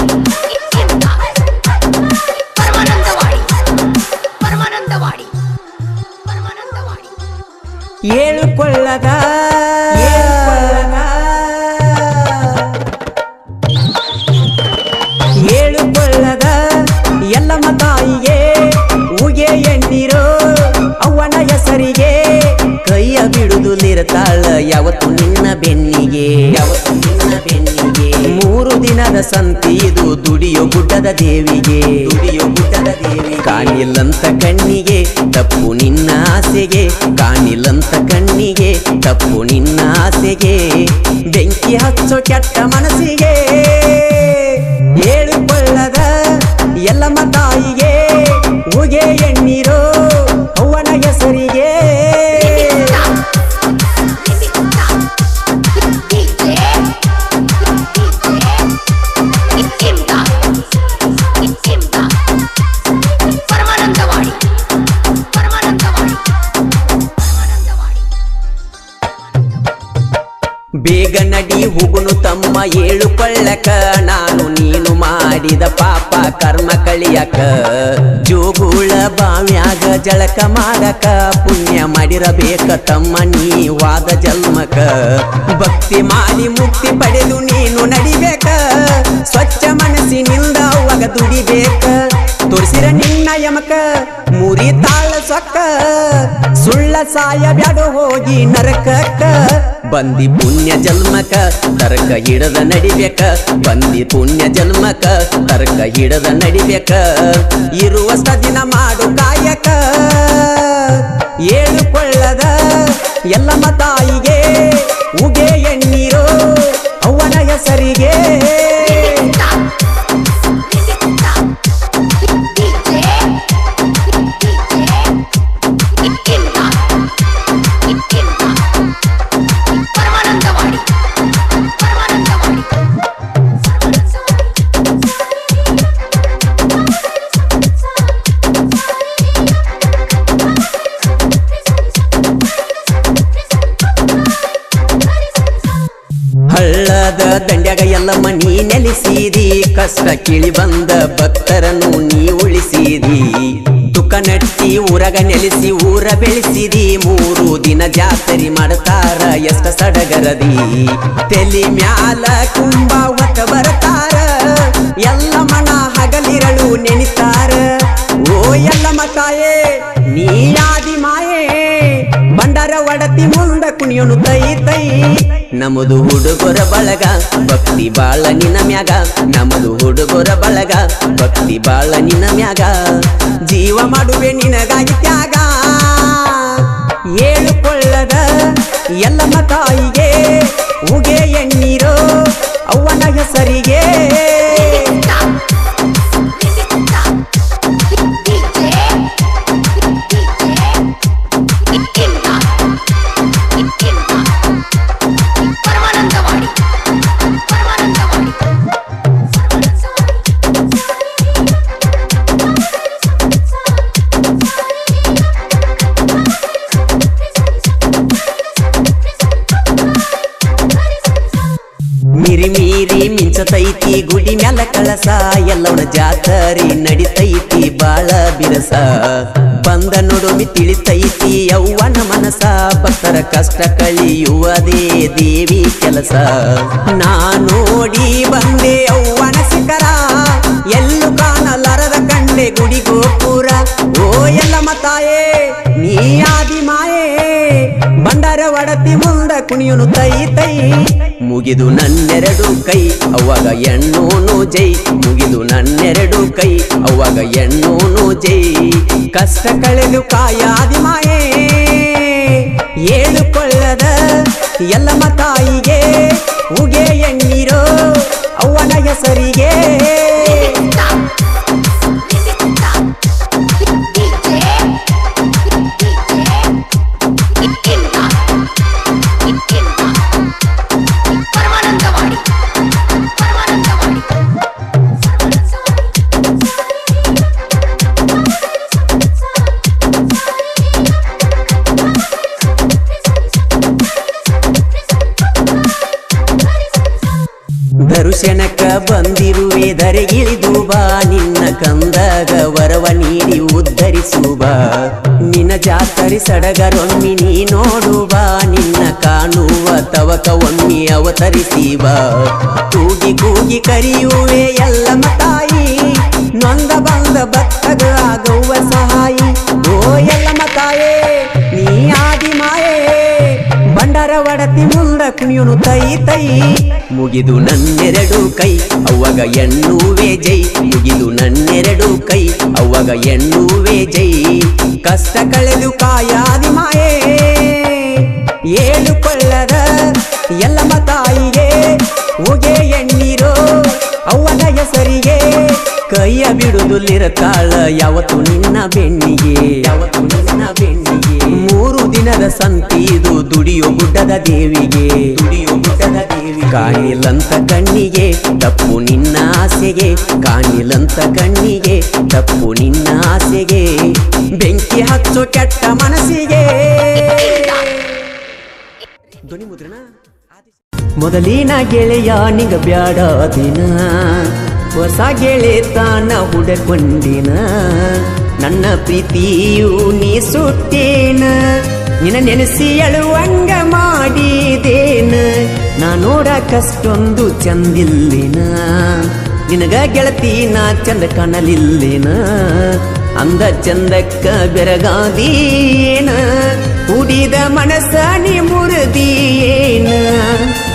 ಇಂದ ಪರಮಾನಂದವಾಡಿ ಪರಮಾನಂದವಾಡಿ ಪರಮಾನಂದವಾಡಿ ಏಳು ಕೊಳ್ಳದ ಏಳು ಕೊಳ್ಳದ ಎಲ್ಲಮ್ಮ ತಾಯಿಗೆ ಉಗೆ ಎಣ್ಣಿರೋ ಅವ್ವನ ಹೆಸರಿಗೆ ಕೈಯ ಬಿಡುದು ನಿರತಾಳ ಯಾವತ್ತು ನಿನ್ನ ಬೆನ್ನಿಗೆ ಯಾವತ್ತು ನಿನ್ನ ಬೆನ್ನಿಗೆ ಮೂರು ದಿನದ ಸಂತಿ ಇದು ದುಡಿಯೋ ಗುಡ್ಡದ ದೇವಿಗೆ ದುಡಿಯೋ ಗುಡ್ಡದ ದೇವಿ ಕಾಣಿಲ್ಲಂತ ಕಣ್ಣಿಗೆ ತಪ್ಪು ನಿನ್ನ ಆಸೆಗೆ ಕಾಣಿಲ್ಲಂತ ಕಣ್ಣಿಗೆ ತಪ್ಪು ನಿನ್ನ ಆಸೆಗೆ ಬೆಂಕಿ ಹಚ್ಚೋ ಕೆಟ್ಟ ಮನಸ್ಸಿಗೆ ಏಳು ಕೊಳ್ಳದ ಎಲ್ಲಮ್ಮ ತಾಯಿಗೆ ಉಗೆ ಎಣ್ಣಿರೋ ಅವ್ವನ ಹೆಸರಿಗೆ ಪರಮಾನಂದವಾಡಿ ಪರಮಾನಂದವಾಡಿ ಪರಮಾನಂದವಾಡಿ ಬೇಗ ನಡಿ ಹುಗುನು ತಮ್ಮ ಏಳು ಕೊಳ್ಳಕ ನಾನು ನೀನು ಮಾಡಿದ ಪಾಪ ಕರ್ಮ ಕಳಿಯಕ ಜೋಗುಳ ಬಾವ್ಯಾಗ ಜಳಕ ಮಾಡಕ ಪುಣ್ಯ ಮಾಡಿರಬೇಕ ತಮ್ಮ ನೀ ವಾದ ಜನ್ಮಕ ಭಕ್ತಿ ಮಾಡಿ ಮುಕ್ತಿ ಪಡೆದು ನೀನು ನಡಿಬೇಕ ಸ್ವಚ್ಛ ಮನಸ್ಸಿನಿಂದ ಅವಾಗ ದುಡಿಬೇಕ ತೋರಿಸಿರ ನಿನ್ನ ಯಮಕ ಮುರಿ ತಾಳ ಸೊಕ್ಕ ಸುಳ್ಳ ಸಾಯ ಬ್ಯಾಡ ಹೋಗಿ ನರಕಕ್ಕ ಬಂದಿ ಪುಣ್ಯ ಜನ್ಮಕ ತರ್ಕ ಹಿಡದ ನಡಿಬೇಕ ಬಂದಿ ಪುಣ್ಯ ಜನ್ಮಕ ತರ್ಕ ಹಿಡದ ನಡಿಬೇಕ ಇರುವಷ್ಟ ದಿನ ಮಾಡು ಕಾಯಕ ಏಳು ಕೊಳ್ಳದ ಎಲ್ಲಮ್ಮ ತಾಯಿಗೆ ಉಗೆ ಎಣ್ಣೀರೋ ಅವನ ಹೆಸರಿಗೆ ಪರಮಾನಂದವಾಡಿ ಪರಮಾನಂದವಾಡಿ ಹಳ್ಳದ ದಂಡ್ಯಾಗ ಎಲ್ಲಮ್ಮ ನೀ ನೆಲೆಸಿದಿ ಕಷ್ಟ ಕಿಳಿ ಬಂದ ಭಕ್ತರನ್ನು ನೀ ಉಳಿಸಿದಿ ತುಕ ನಟ್ಟಿ ಊರಗ ನೆಲೆಸಿ ಊರ ಬೆಳೆಸಿದಿ ಮೂರು ದಿನ ಜಾತರಿ ಮಾಡ್ತಾರ ಎಷ್ಟ ಸಡಗರದಿ ತೆಲಿ ಮ್ಯಾಲ ಕುಂಬ ಹೊತ್ತ ಬರ್ತಾರ ಎಲ್ಲ ಮನ ಹಗಲಿರಳು ನೆನಿತಾರ ಓ ಎಲ್ಲಮ್ಮ ತಾಯೇ ನೀ ಆದಿ ಮಾಯೇ ಬಂಡಾರ ಒಡತಿ ಮುಂದ ಕುಣಿಯೋನು ತೈ ತೈ ನಮದು ಹುಡುಗರ ಬಳಗ ಭಕ್ತಿ ಬಾಳ ನಿನ ಮ್ಯಾಗ ನಮದು ಹುಡುಗರ ಬಳಗ ಭಕ್ತಿ ಬಾಳ ನಿನ ಮ್ಯಾಗ ಜೀವ ಮಾಡುವೆ ನಿನಗಾಗಿ ತ್ಯಾಗ ಏಳು ಕೊಳ್ಳದ ಎಲ್ಲಮ್ಮ ತಾಯಿಗೆ ಉಗೆ ಎಣ್ಣೀರೋ ಅವ್ವನ ಹೆಸರಿಗೆ ಪರಮಾನಂದವಾಡಿ ಪರಮಾನಂದವಾಡಿ ಮಿರಿ ಮೀರಿ ಮಿಂಚತೈತಿ ಗುಡಿ ಮ್ಯಾಲ ಕಳಸ ಎಲ್ಲವನ ಜಾತರಿ ನಡಿತೈತಿ ಬಾಳ ಬಿರಸ ಬಂದ ನೋಡೊಮ್ಮಿ ತಿಳಿತೈತಿ ಯೌವನ ಮನಸ ಭಕ್ತರ ಕಷ್ಟ ಕಳಿಯುವುದೇ ದೇವಿ ಕೆಲಸ ನಾ ನೋಡಿ ಬಂದೆ ಯೌವನ ಶಿಖರ ಎಲ್ಲೂ ಕಾಣಲಾರದ ಕಂಡೆ ಗುಡಿ ಗೋಪುರ ಓ ಎಲ್ಲಮ್ಮ ತಾಯೇ ನೀ ಆದಿ ಮಾಯೇ ಬಂಡಾರ ಒಡತಿ ಮುಂದ ಕುಣಿಯುನು ತೈ ತೈ ಮುಗಿದು ನನ್ನೆರಡು ಕೈ ಅವಾಗ ಎಣ್ಣೋನು ಜೈ ಮುಗಿದು ನನ್ನೆರಡು ಕೈ ಅವಾಗ ಎಣ್ಣೋನು ಜೈ ಕಷ್ಟ ಕಳೆದು ಕಾಯಾದಿ ಮಾಯೇ ಏಳು ಕೊಳ್ಳದ ಎಲ್ಲಮ್ಮ ತಾಯಿಗೆ ಉಗೆ ಎಣ್ಣೀರೋ ಅವ್ವನ ಹೆಸರಿಗೆ ಪರಮಾನಂದವಾಡಿ ಪರಮಾನಂದವಾಡಿ ಬಂದಿರುವೆ ಧರೆಗಿಳಿದು ಬಾ ನಿನ್ನ ಕಂದಾಗ ವರವ ನೀಡಿ ಉದ್ಧರಿಸು ಬಾ ನಿನ್ನ ಜಾತರಿ ಸಡಗರೊಮ್ಮಿ ನೀ ನೋಡು ಬಾ ನಿನ್ನ ಕಾಣುವ ತವಕ ಒಮ್ಮಿ ಅವತರಿಸಿ ಬಾ ಕೂಗಿ ಕೂಗಿ ಕರೆಯುವೆ ಎಲ್ಲ ತಾಯಿ ನೊಂದ ಬಂದ ಭಕ್ತಗಳಾಗುವ ಸಹಾಯಿ ಓ ಎಲ್ಲ ತಾಯೇ ನೀ ಆದಿ ಮಾಯೇ ಬಂಡಾರ ಒಡತಿ ಮುಂದ ಕುಣಿಯುನು ತೈ ತೈ ಮುಗಿದು ನನ್ನೆರಡು ಕೈ ಅವಾಗ ಎಣ್ಣುವೆ ಜೈ ಮುಗಿದು ನನ್ನೆರಡು ಕೈ ಅವಾಗ ಎಣ್ಣುವೆ ಜೈ ಕಷ್ಟ ಕಳೆದು ಕಾಯಾದಿ ಮಾಯೇ ಏಳು ಕೊಳ್ಳದ ಎಲ್ಲಮ್ಮ ತಾಯಿಗೆ ಉಗೆ ಎಣ್ಣೀರೋ ಅವನ ಹೆಸರಿಗೆ ಕೈಯ ಬಿಡುದುಲ್ಲಿರತಾಳ ಯಾವತ್ತು ನಿನ್ನ ಬೆಣ್ಣಿಗೆ ಯಾವತ್ತು ನಿನ್ನ ಬೆಣ್ಣಿಗೆ ಮೂರು ದಿನದ ಸಂತಿದು ದುಡಿಯೋ ಗುಡ್ಡದ ದೇವಿಗೆ ದುಡಿಯೋ ಗುಡ್ಡದ ದೇವಿ ಕಾಣಿಲ್ಲಂತ ಕಣ್ಣಿಗೆ ತಪ್ಪು ನಿನ್ನ ಆಸೆಗೆ ಕಾಣಿಲ್ಲಂತ ಕಣ್ಣಿಗೆ ತಪ್ಪು ನಿನ್ನ ಆಸೆಗೆ ಬೆಂಕಿ ಹಚ್ಚೋ ಕೆಟ್ಟ ಮನಸ್ಸಿಗೆ ಧ್ವನಿ ಮುದ್ರಣ ಮೊದಲಿನ ಗೆಳೆಯ ನಿಗ ಬ್ಯಾಡ ದಿನ ಹೊಸ ಗೆಳೆತಾನ ಹುಡಕೊಂಡಿನ ನನ್ನ ಪ್ರೀತಿಯು ನೀ ಸುಟ್ಟೇನ ನಿನ್ನ ನೆನೆಸಿ ಅಳುವಂಗ ಮಾಡಿದೇನ ನಾ ನೋಡಕಷ್ಟೊಂದು ಚಂದಿಲ್ಲಿನ ನಿನಗ ಗೆಳತಿ ನಾ ಚಂದ ಕಾಣಲಿಲ್ಲಿನ ಅಂದ ಚಂದಕ್ಕ ಬೆರಗಾದೀನ ಉಡಿದ ಮನಸ್ಸ ನೀ ಮುರಿದೀನ